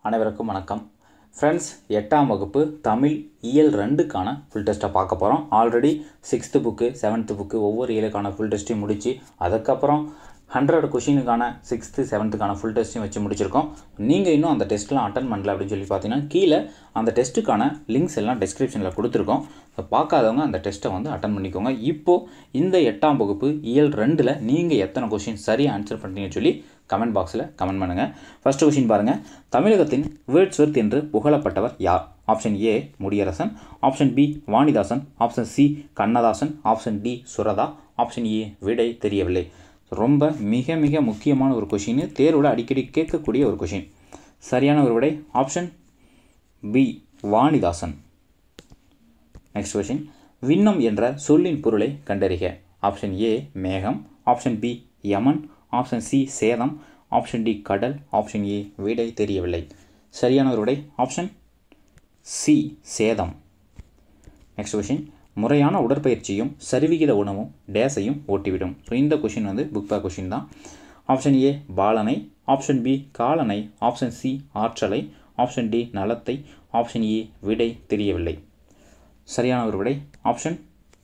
அனைவருக்கும் வணக்கம் ஃப்ரெண்ட்ஸ் எட்டாம் வகுப்பு தமிழ் இயல் ரெண்டுக்கான ஃபுல் டெஸ்ட்டை பார்க்க போகிறோம் already sixth book seventh book ஒவ்வொரு இயலுக்கான ஃபுல் டெஸ்ட்டையும் முடித்து அதுக்கப்புறம் ஹண்ட்ரட் கொஷினுக்கான சிக்ஸ்த்து செவன்த்துக்கான ஃபுல் டெஸ்ட்டையும் வச்சு முடிச்சிருக்கோம் நீங்கள் இன்னும் அந்த டெஸ்ட்லாம் அட்டன் பண்ணல அப்படின்னு சொல்லி பார்த்தீங்கன்னா கீழே அந்த டெஸ்ட்டுக்கான லிங்க்ஸ் எல்லாம் டிஸ்கிரிப்ஷனில் கொடுத்துருக்கோம் அதை பார்க்காதவங்க அந்த டெஸ்ட்டை வந்து அட்டன் பண்ணிக்கோங்க இப்போது இந்த எட்டாம் வகுப்பு இயல் ரெண்டில் நீங்கள் எத்தனை கொஷின் சரியாக ஆன்சர் பண்ணுறீங்கன்னு சொல்லி கமெண்ட் பாக்ஸில் கமெண்ட் பண்ணுங்கள் ஃபர்ஸ்ட் கொஷின் பாருங்கள் தமிழகத்தின் வேர்ட்ஸ்வர்த் என்று புகழப்பட்டவர் யார் option A Mudiyarasan option B Vanidasan option C Kannadasan option D Suratha option A விடை தெரியவில்லை ரொம்ப மிக மிக முக்கியமான ஒரு கொஷின் தேர்வில் அடிக்கடி கேட்கக்கூடிய ஒரு கொஷின் சரியான ஒரு விடை option B Vanidasan next question விண்ணம் என்ற சொல்லின் பொருளை கண்டறிக ஆப்ஷன் ஏ மேகம் ஆப்ஷன் பி யமன் ஆப்ஷன் சி சேதம் ஆப்ஷன் டி கடல் ஆப்ஷன் ஏ விடை தெரியவில்லை சரியான ஒரு விடை ஆப்ஷன் சி சேதம் நெக்ஸ்ட் கொஷின் முறையான உடற்பயிற்சியும் சரிவிகித உணவும் டேஸையும் ஓட்டிவிடும் ஸோ இந்த கொஷின் வந்து புக் பேக் கொஷின் தான் ஆப்ஷன் ஏ பாலனை ஆப்ஷன் பி காலனை ஆப்ஷன் சி ஆற்றலை ஆப்ஷன் டி நலத்தை ஆப்ஷன் ஏ விடை தெரியவில்லை சரியான ஒரு விடை ஆப்ஷன்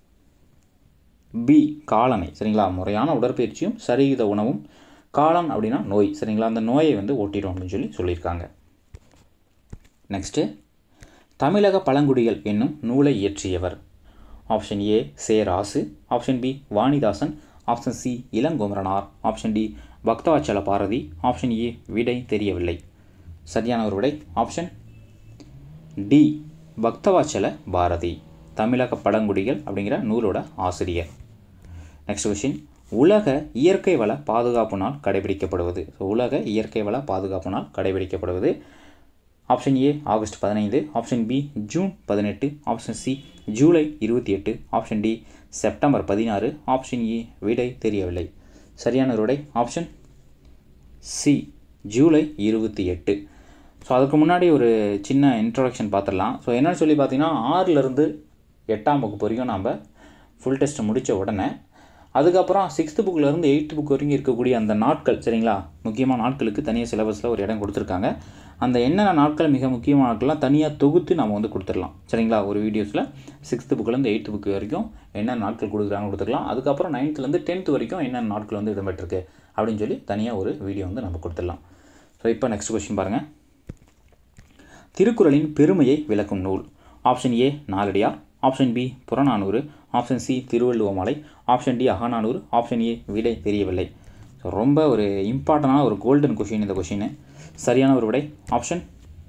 பி காலனை சரிங்களா முறையான உடற்பயிற்சியும் சரிவித உணவும் காலம் அப்படின்னா நோய் சரிங்களா அந்த நோயை வந்து ஓட்டிடும் அப்படின்னு சொல்லி சொல்லியிருக்காங்க நெக்ஸ்ட்டு தமிழக பழங்குடிகள் என்னும் நூலை இயற்றியவர் ஆப்ஷன் ஏ சே Rasu option B Vanidasan option C Ilankumaranar option D Bhakthavatchala Bharathi option A விடை தெரியவில்லை சரியான ஒரு விடை ஆப்ஷன் டி பக்தவாச்சல பாரதி தமிழக பழங்குடிகள் அப்படிங்கிற நூலோட ஆசிரியர் நெக்ஸ்ட் கொஷின் உலக இயற்கை வள பாதுகாப்பு நாள் கடைபிடிக்கப்படுவது ஸோ உலக இயற்கை வள பாதுகாப்பு நாள் கடைபிடிக்கப்படுவது ஆப்ஷன் ஏ ஆகஸ்ட் பதினைந்து ஆப்ஷன் பி ஜூன் பதினெட்டு ஆப்ஷன் சி ஜூலை இருபத்தி எட்டு ஆப்ஷன் டி செப்டம்பர் பதினாறு ஆப்ஷன் ஏ விடை தெரியவில்லை சரியான விடை ஆப்ஷன் சி ஜூலை இருபத்தி எட்டு ஸோ அதுக்கு முன்னாடி ஒரு சின்ன இன்ட்ரொடக்ஷன் பார்த்துடலாம் ஸோ என்னென்னு சொல்லி பார்த்தீங்கன்னா ஆறிலிருந்து எட்டாம் வகுப்பு வரைக்கும் நம்ம ஃபுல் டெஸ்ட் முடித்த உடனே அதுக்கப்புறம் சிக்ஸ்த்து புக்கிலேருந்து எயித்து புக் வரைக்கும் இருக்கக்கூடிய அந்த நாட்கள் சரிங்களா முக்கியமான நாட்களுக்கு தனியாக சிலபஸில் ஒரு இடம் கொடுத்துருக்காங்க அந்த என்னென்ன நாட்கள் மிக முக்கியமான நாட்கள்லாம் தனியாக தொகுத்து நம்ம வந்து கொடுத்துடலாம் சரிங்களா ஒரு வீடியோஸில் சிக்ஸ்த்து புக்கிலேருந்து எயித்து புக்கு வரைக்கும் என்னென்ன நாட்கள் கொடுக்குறாங்க கொடுத்துக்கலாம் அதுக்கப்புறம் நைன்த்துலேருந்து டென்த்து வரைக்கும் என்னென்ன நாட்கள் வந்து இடம்பெற்றிருக்கு அப்படின்னு சொல்லி தனியாக ஒரு வீடியோ வந்து நம்ம கொடுத்துடலாம் ஸோ இப்போ நெக்ஸ்ட் கொஸ்டின் பாருங்கள் திருக்குறளின் பெருமையை விளக்கும் நூல் option A Naladiyar option B Purananuru option C Thiruvalluvamalai option D Agananuru option A விடை தெரியவில்லை ஸோ ரொம்ப ஒரு இம்பார்ட்டண்டான ஒரு கோல்டன் கொஷின் இந்த கொஷின் சரியான ஒரு விடை ஆப்ஷன்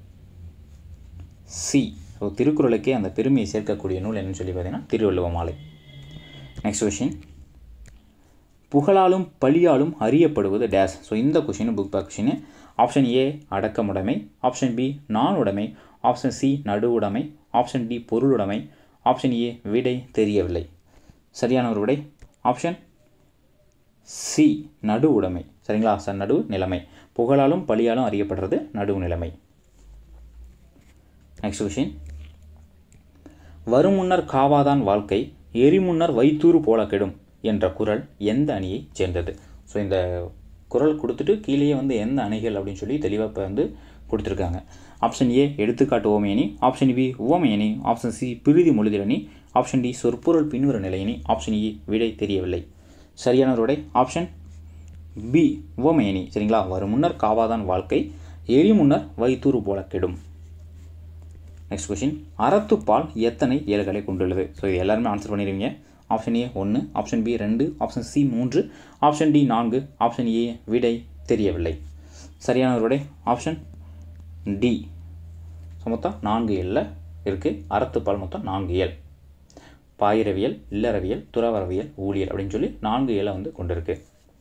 சி ஸோ திருக்குறளுக்கே அந்த பெருமையை சேர்க்கக்கூடிய நூல் என்னன்னு சொல்லி பார்த்தீங்கன்னா திருவள்ளுவமாலை நெக்ஸ்ட் கொஷின் புகழாலும் பழியாலும் அறியப்படுவது டேஸ் ஸோ இந்த question book back question option A அடக்கமுடைமை ஆப்ஷன் பி நானுடைமை ஆப்ஷன் சி நடுவுடைமை ஆப்ஷன் டி பொருளுடைமை ஆப்ஷன் ஏ விடை தெரியவில்லை சரியான ஒரு விடை ஆப்ஷன் சி நடுவுடைமை சரிங்களா சார் நடு நிலைமை புகழாலும் பழியாலும் அறியப்படுறது நடுவு நிலைமை நெக்ஸ்ட் கொஷின் வரும் முன்னர் காவாதான் வாழ்க்கை எரிமுன்னர் வைத்தூறு போல கெடும் என்ற குரல் எந்த அணியை சேர்ந்தது ஸோ இந்த குரல் கொடுத்துட்டு கீழேயே வந்து எந்த அணிகள் அப்படின்னு சொல்லி தெளிவாக இப்போ வந்து கொடுத்துருக்காங்க ஆப்ஷன் ஏ எடுத்துக்காட்டு ஓமையணி ஆப்ஷன் பி உவமையணி ஆப்ஷன் சி பிரிதி மொழிதிலணி ஆப்ஷன் டி சொற்பொருள் பின்வர நிலையணி ஆப்ஷன் ஏ விடை தெரியவில்லை சரியான விடை ஆப்ஷன் பி உவமையணி சரிங்களா வரும் முன்னர் காவாதான் வாழ்க்கை எரி முன்னர் வைத்தூறு போல கெடும் நெக்ஸ்ட் கொஷின் அறத்துப்பால் எத்தனை ஏழுகளை கொண்டுள்ளது ஸோ இது எல்லாருமே ஆன்சர் பண்ணிடுவீங்க ஆப்ஷன் ஏ ஒன்று ஆப்ஷன் பி ரெண்டு ஆப்ஷன் சி மூன்று ஆப்ஷன் டி நான்கு ஆப்ஷன் ஏ விடை தெரியவில்லை சரியான ஒரு விடை ஆப்ஷன் டி ஸோ மொத்தம் நான்கு ஏழில் இருக்குது அறத்துப்பால் மொத்தம் நான்கு ஏழ் பாயிரவியல் இல்லறவியல் துறவரவியல் ஊழியல் அப்படின்னு சொல்லி நான்கு ஏழை வந்து கொண்டு இருக்கு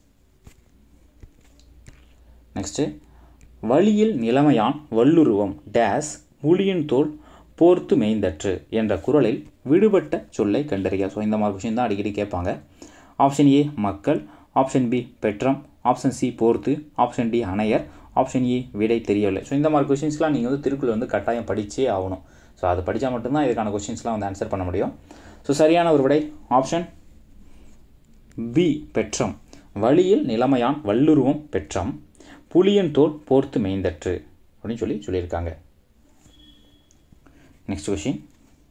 நெக்ஸ்ட்டு வழியில் நிலைமையான் வல்லுருவம் டேஸ் புலியின் தோல் போர்த்து மேய்ந்தற்று என்ற குரலில் விடுபட்ட சொல்லை கண்டறிய ஸோ இந்த மாதிரி கொஷின் தான் அடிக்கடி கேட்பாங்க ஆப்ஷன் ஏ மக்கள் ஆப்ஷன் பி பெற்றம் ஆப்ஷன் சி போர்த்து ஆப்ஷன் டி அணையர் ஆப்ஷன் ஏ விடை தெரியவில்லை ஸோ இந்த மாதிரி கொஷின்ஸ்லாம் நீங்கள் வந்து திருக்குறள் வந்து கட்டாயம் படித்தே ஆகணும் ஸோ அது படித்தா மட்டும்தான் இதுக்கான கொஷின்ஸ்லாம் வந்து ஆன்சர் பண்ண முடியும் ஸோ சரியான ஒரு விடை ஆப்ஷன் பி பெற்றம் வழியில் நிலைமையான் வல்லுருவம் பெற்றம் புலியின் தோல் போர்த்து மேய்ந்தற்று அப்படின்னு சொல்லி சொல்லியிருக்காங்க நெக்ஸ்ட் கொஷின்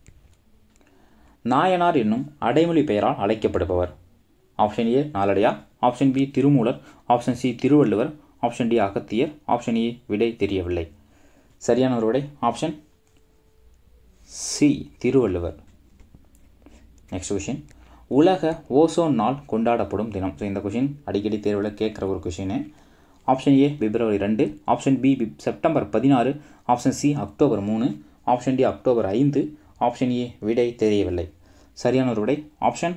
நாயனார் என்னும் அடைமொழி பெயரால் அழைக்கப்படுபவர் ஆப்ஷன் ஏ நாலடியா option B Thirumoolar option C Thiruvalluvar option D Agathiyar option A விடை தெரியவில்லை சரியான ஒரு விடை option C Thiruvalluvar next question உலக ஓசோன் நாள் கொண்டாடப்படும் தினம் ஸோ இந்த கொஷின் அடிக்கடி தேர்வில் கேட்குற ஒரு கொஷின் ஆப்ஷன் ஏ பிப்ரவரி ரெண்டு ஆப்ஷன் பி செப்டம்பர் பதினாறு ஆப்ஷன் சி அக்டோபர் மூணு ஆப்ஷன் டி அக்டோபர் ஐந்து ஆப்ஷன் ஏ விடை தெரியவில்லை சரியான ஒரு விடை ஆப்ஷன்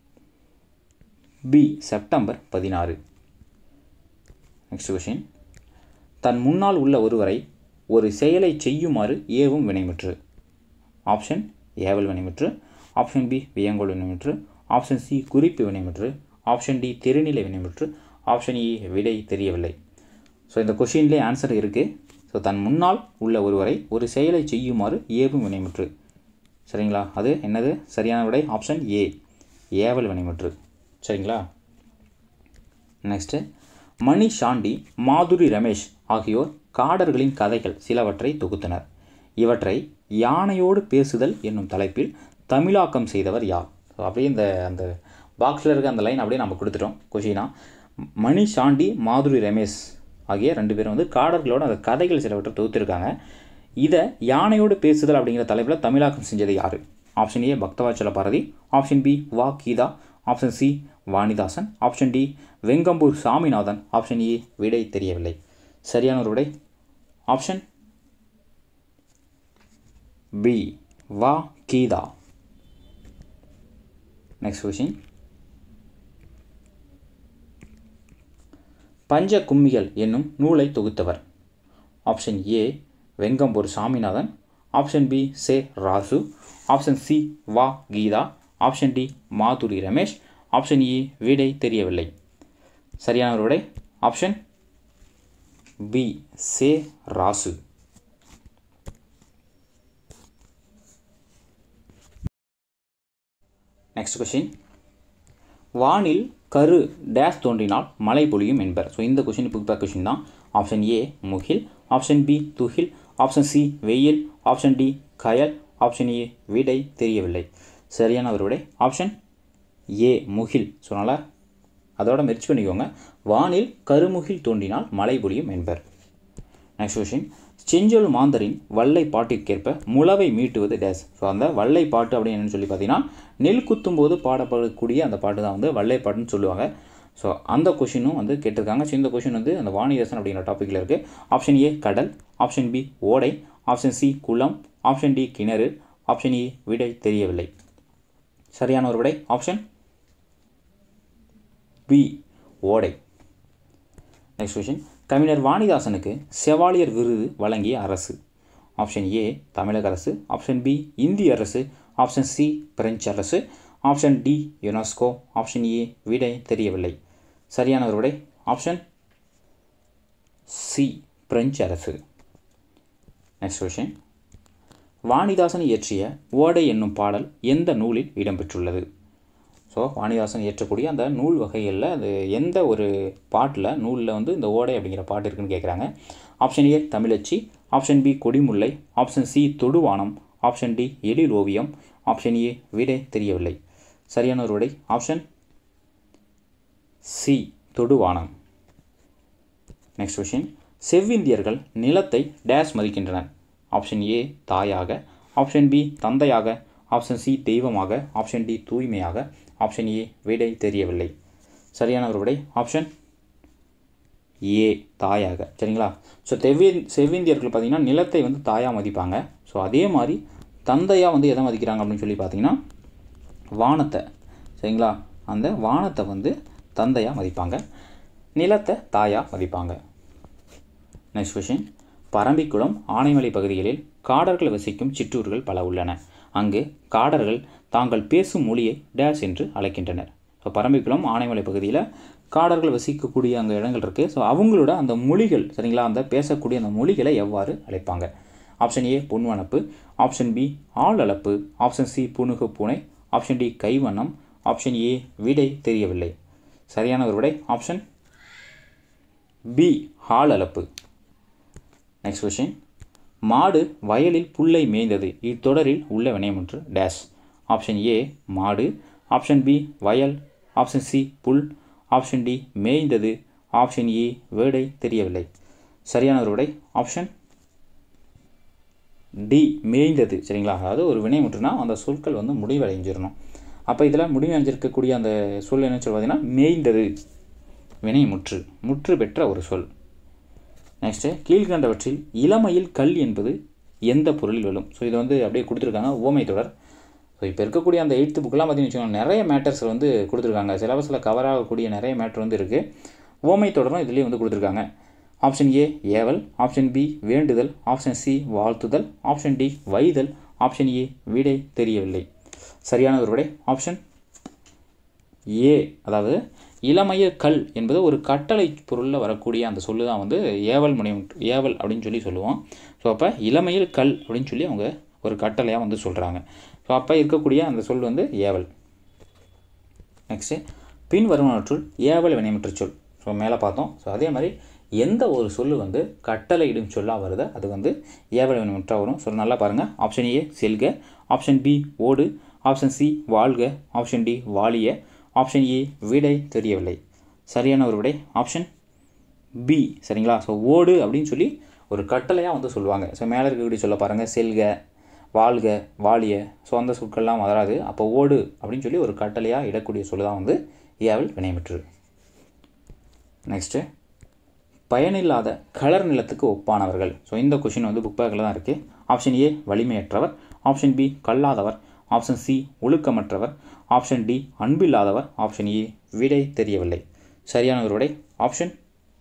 பி செப்டம்பர் பதினாறு நெக்ஸ்ட் கொஷின் தன் முன்னால் உள்ள ஒருவரை ஒரு செயலை செய்யுமாறு ஏவும் வினைமுற்று ஆப்ஷன் ஏவல் வினைமுற்று ஆப்ஷன் பி வியங்கோல் வினைமுற்று ஆப்ஷன் சி குறிப்பு வினைமுற்று ஆப்ஷன் டி திருநிலை வினைமுற்று ஆப்ஷன் இ விடை தெரியவில்லை ஸோ இந்த கொஷின்லேயே ஆன்சர் இருக்குது ஸோ தன் முன்னால் உள்ள ஒருவரை ஒரு செயலை செய்யுமாறு ஏவும் வினைமுற்று சரிங்களா அது என்னது சரியான விடை ஆப்ஷன் ஏ ஏவல் வினைமுற்று சரிங்களா நெக்ஸ்ட்டு மணி ஷாண்டி மாதுரி ரமேஷ் ஆகியோர் காடர்களின் கதைகள் சிலவற்றை தொகுத்தனர் இவற்றை யானையோடு பேசுதல் என்னும் தலைப்பில் தமிழாக்கம் செய்தவர் யார் ஸோ அப்படியே இந்த அந்த பாக்ஸில் இருக்க அந்த லைன் அப்படியே நம்ம கொடுத்துட்டோம் கொஷினா மணி ஷாண்டி மாதுரி ரமேஷ் ஆகிய ரெண்டு பேரும் வந்து காடர்களோட அந்த கதைகள் சிலவற்றை தொகுத்திருக்காங்க இதை யானையோடு பேசுதல் அப்படிங்கிற தலைப்பில் தமிழாக்கம் செஞ்சது யார் option A Bhakthavatchala Bharathi option B வா Geetha option C Vanidasan option D Vengampur Saminathan option A விடை தெரியவில்லை சரியான ஒரு விடை ஆப்ஷன் பி வா கீதா நெக்ஸ்ட் கொஷின் பஞ்ச கும்மிகள் என்னும் நூலை தொகுத்தவர் option A Vengampur Saminathan option B சே ராசு ஆப்ஷன் சி வா Geetha option D Madhuri Ramesh option E விடை தெரியவில்லை சரியான ஒரு விடை ஆப்ஷன் பி சே ராசு நெக்ஸ்ட் கொஷின் வானில் கரு டேஷ் தோன்றினால் மழை பொழியும் என்பர் ஸோ இந்த கொஷின் புக் பேக் கொஷின் தான் ஆப்ஷன் ஏ முகில் ஆப்ஷன் பி துகில் ஆப்ஷன் சி வெயில் ஆப்ஷன் டி கயல் ஆப்ஷன் ஏ விடை தெரியவில்லை சரியான ஒரு விடை ஆப்ஷன் ஏ முகில் ஸோ அதனால் அதோட மெர்ச் பண்ணிக்கோங்க வானில் கருமுகில் தோன்றினால் மழை பொழியும் என்பர் நெக்ஸ்ட் கொஷின் செஞ்சொல் மாந்தரின் வல்லை பாட்டிற்கேற்ப முளவை மீட்டுவது டேஸ் ஸோ அந்த வல்லை பாட்டு அப்படின்னு என்னன்னு சொல்லி பார்த்தீங்கன்னா நெல் குத்தும் போது பாடப்படக்கூடிய அந்த பாட்டு தான் வந்து வல்லை பாட்டுன்னு சொல்லுவாங்க ஸோ அந்த கொஷினும் வந்து கேட்டிருக்காங்க ஸோ இந்த கொஷின் வந்து அந்த வாணிதாசன் அப்படிங்கிற டாப்பிக்கில் இருக்குது ஆப்ஷன் ஏ கடல் ஆப்ஷன் பி ஓடை ஆப்ஷன் சி குளம் ஆப்ஷன் டி கிணறு ஆப்ஷன் இ விடை தெரியவில்லை சரியான ஒரு விடை ஆப்ஷன் பி ஓடை நெக்ஸ்ட் கொஷின் கவிஞர் வாணிதாசனுக்கு செவாலியர் விருது வழங்கிய அரசு ஆப்ஷன் ஏ தமிழக அரசு ஆப்ஷன் பி இந்திய அரசு ஆப்ஷன் சி பிரெஞ்சு அரசு option D UNESCO option A விடை தெரியவில்லை சரியான ஒரு விடை ஆப்ஷன் சி பிரெஞ்சு அரசு நெக்ஸ்ட் கொஷின் வாணிதாசன் இயற்றிய ஓடை என்னும் பாடல் எந்த நூலில் இடம்பெற்றுள்ளது ஸோ வாணிதாசன் இயற்றக்கூடிய அந்த நூல் வகைகளில் அது எந்த ஒரு பாட்டில் நூலில் வந்து இந்த ஓடை அப்படிங்கிற பாட்டு இருக்குன்னு கேட்குறாங்க ஆப்ஷன் ஏ தமிழச்சி ஆப்ஷன் பி கொடிமுல்லை ஆப்ஷன் சி தொடுவானம் ஆப்ஷன் டி எழில் ஓவியம் ஆப்ஷன் ஏ விடை தெரியவில்லை சரியான ஒரு விடை ஆப்ஷன் சி தொடுவானம் நெக்ஸ்ட் கொஷின் செவ்விந்தியர்கள் நிலத்தை டேஸ் மதிக்கின்றனர் ஆப்ஷன் ஏ தாயாக ஆப்ஷன் பி தந்தையாக ஆப்ஷன் சி தெய்வமாக ஆப்ஷன் டி தூய்மையாக ஆப்ஷன் ஏ விடை தெரியவில்லை சரியான ஒரு விடை ஆப்ஷன் ஏ தாயாக சரிங்களா ஸோ தெவ்வி செவ்விந்தியர்கள் பார்த்திங்கன்னா நிலத்தை வந்து தாயாக மதிப்பாங்க ஸோ அதே மாதிரி தந்தையாக வந்து எதை மதிக்கிறாங்க அப்படின்னு சொல்லி பார்த்தீங்கன்னா வானத்தை சரிங்களா அந்த வானத்தை வந்து தந்தையாக மதிப்பாங்க நிலத்தை தாயாக மதிப்பாங்க நெக்ஸ்ட் கொஷின் பரம்பிக்குளம் ஆனைமலை பகுதிகளில் காடர்கள் வசிக்கும் சிற்றூர்கள் பல உள்ளன அங்கு காடர்கள் தாங்கள் பேசும் மொழியை டேஷ் என்று அழைக்கின்றனர் ஸோ பரம்பிக்குளம் ஆனைமலை பகுதியில் காடர்கள் வசிக்கக்கூடிய அங்கே இடங்கள் இருக்குது ஸோ அவங்களோட அந்த மொழிகள் சரிங்களா அந்த பேசக்கூடிய அந்த மொழிகளை எவ்வாறு அழைப்பாங்க ஆப்ஷன் ஏ பொன்வனப்பு ஆப்ஷன் பி ஆள் அளப்பு ஆப்ஷன் சி புனுகு பூனை ஆப்ஷன் டி கைவண்ணம் ஆப்ஷன் ஏ விடை தெரியவில்லை சரியான ஒரு விடை ஆப்ஷன் பி ஹால் அளப்பு நெக்ஸ்ட் கொஷின் மாடு வயலில் புல்லை மேய்ந்தது இத்தொடரில் உள்ள வினையமுற்று டேஷ் ஆப்ஷன் ஏ மாடு ஆப்ஷன் பி வயல் ஆப்ஷன் சி புல் ஆப்ஷன் டி மேய்ந்தது ஆப்ஷன் இ வேர்டை தெரியவில்லை சரியான ஒரு விடை ஆப்ஷன் டி மேய்ந்தது சரிங்களா அதாவது ஒரு வினைமுற்றுனா அந்த சொற்கள் வந்து முடிவடைஞ்சிடணும் அப்போ இதில் முடிவடைஞ்சிருக்கக்கூடிய அந்த சொல் என்ன சொல் பார்த்தீங்கன்னா மேய்ந்தது வினைமுற்று முற்று பெற்ற ஒரு சொல் நெக்ஸ்ட்டு கீழ்கண்டவற்றில் இளமையில் கல் என்பது எந்த பொருளில் விழும் ஸோ இது வந்து அப்படியே கொடுத்துருக்காங்க ஓமை தொடர் ஸோ இப்போ இருக்கக்கூடிய அந்த எயித்து புக்கெலாம் பார்த்தீங்கன்னு வச்சுக்கோங்க நிறைய மேட்டர்ஸ் வந்து கொடுத்துருக்காங்க சிலபஸில் கவர் ஆகக்கூடிய நிறைய மேட்டர் வந்து இருக்குது ஓமை தொடரும் இதுலேயும் வந்து கொடுத்துருக்காங்க ஆப்ஷன் ஏ ஏவல் ஆப்ஷன் பி வேண்டுதல் ஆப்ஷன் சி வாழ்த்துதல் ஆப்ஷன் டி வைதல் ஆப்ஷன் ஏ விடை தெரியவில்லை சரியான ஒரு விடை ஆப்ஷன் ஏ அதாவது இளமைய கல் என்பது ஒரு கட்டளை பொருளில் வரக்கூடிய அந்த சொல்லு தான் வந்து ஏவல் முனை ஏவல் அப்படின்னு சொல்லி சொல்லுவோம் ஸோ அப்போ இளமையில் கல் அப்படின்னு சொல்லி அவங்க ஒரு கட்டளையாக வந்து சொல்கிறாங்க ஸோ அப்போ இருக்கக்கூடிய அந்த சொல் வந்து ஏவல் நெக்ஸ்ட்டு பின் வருவனற்றுள் ஏவல் வினைமுற்று சொல் ஸோ மேலே பார்த்தோம் ஸோ அதே மாதிரி எந்த ஒரு சொல்லு வந்து கட்டளையிடும் சொல்லாக வருதோ அது வந்து ஏவல் வினைமுற்றாக வரும் ஸோ நல்லா பாருங்கள் ஆப்ஷன் ஏ செல்க ஆப்ஷன் பி ஓடு ஆப்ஷன் சி வாழ்க ஆப்ஷன் டி வாலிய ஆப்ஷன் ஏ விடை தெரியவில்லை சரியான ஒரு விடை ஆப்ஷன் பி சரிங்களா ஸோ ஓடு அப்படின்னு சொல்லி ஒரு கட்டளையாக வந்து சொல்லுவாங்க ஸோ மேலே இருக்கக்கூடிய சொல்ல பாருங்கள் செல்க வாழ்க வாலிய ஸோ அந்த சொற்கள்லாம் வராது அப்போ ஓடு அப்படின்னு சொல்லி ஒரு கட்டளையாக இடக்கூடிய சொல்லு தான் வந்து ஏவல் வினைமுற்று நெக்ஸ்ட்டு பயனில்லாத கலர் நிலத்துக்கு ஒப்பானவர்கள் ஸோ இந்த கொஷின் வந்து புக் பேக்கில் தான் இருக்குது ஆப்ஷன் ஏ வலிமையற்றவர் ஆப்ஷன் பி கல்லாதவர் ஆப்ஷன் சி ஒழுக்கமற்றவர் ஆப்ஷன் டி அன்பில்லாதவர் ஆப்ஷன் ஏ விடை தெரியவில்லை சரியான ஒரு விடை ஆப்ஷன்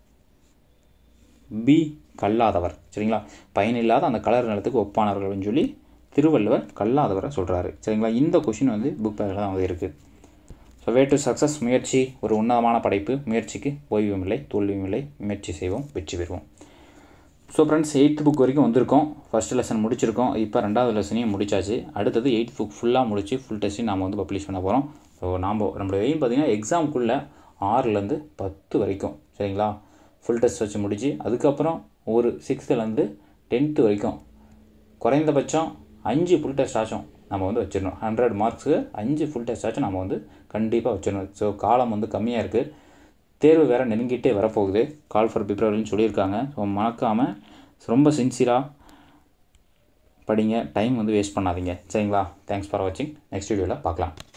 பி கல்லாதவர் சரிங்களா பயனில்லாத அந்த கலர் நிலத்துக்கு ஒப்பானவர்கள் அப்படின்னு சொல்லி திருவள்ளுவர் கல்லாதவரை சொல்கிறாரு சரிங்களா இந்த கொஷின் வந்து புக் பேக்கில் தான் வந்து இருக்குது ஸோ வே டு சக்ஸஸ் முயற்சி ஒரு உன்னதமான படைப்பு முயற்சிக்கு ஓய்வும் இல்லை தோல்வியும் இல்லை முயற்சி செய்வோம் வெற்றி பெறுவோம் ஸோ ஃப்ரெண்ட்ஸ் எயித்து புக் வரைக்கும் வந்திருக்கோம் ஃபஸ்ட் லெசன் முடிச்சிருக்கோம் இப்போ ரெண்டாவது லெசனையும் முடிச்சாச்சு அடுத்தது எயித் புக் ஃபுல்லாக முடிச்சு ஃபுல் டெஸ்ட்டையும் நாம் வந்து பப்ளிஷ் பண்ண போகிறோம் ஸோ நாம் நம்மளுடைய எய்ம் பார்த்திங்கன்னா எக்ஸாமுக்குள்ளே ஆறுலேருந்து பத்து வரைக்கும் சரிங்களா ஃபுல் டெஸ்ட் வச்சு முடிச்சு அதுக்கப்புறம் ஒரு சிக்ஸ்த்துலேருந்து டென்த்து வரைக்கும் குறைந்தபட்சம் அஞ்சு ஃபுல் டெஸ்ட் ஆச்சும் நம்ம வந்து வச்சிடணும் ஹண்ட்ரட் மார்க்ஸுக்கு அஞ்சு ஃபுல் டெஸ்ட் ஆச்சும் நம்ம வந்து கண்டிப்பாக வச்சிடணும் ஸோ காலம் வந்து கம்மியாக இருக்குது தேர்வு வேறு நெருங்கிட்டே வரப்போகுது கால் ஃபார் பிப்ரவரின்னு சொல்லியிருக்காங்க ஸோ மறக்காமல் ரொம்ப சின்சியராக படிங்க டைம் வந்து வேஸ்ட் பண்ணாதீங்க சரிங்களா தேங்க்ஸ் ஃபார் வாட்சிங் நெக்ஸ்ட் வீடியோவில் பார்க்கலாம்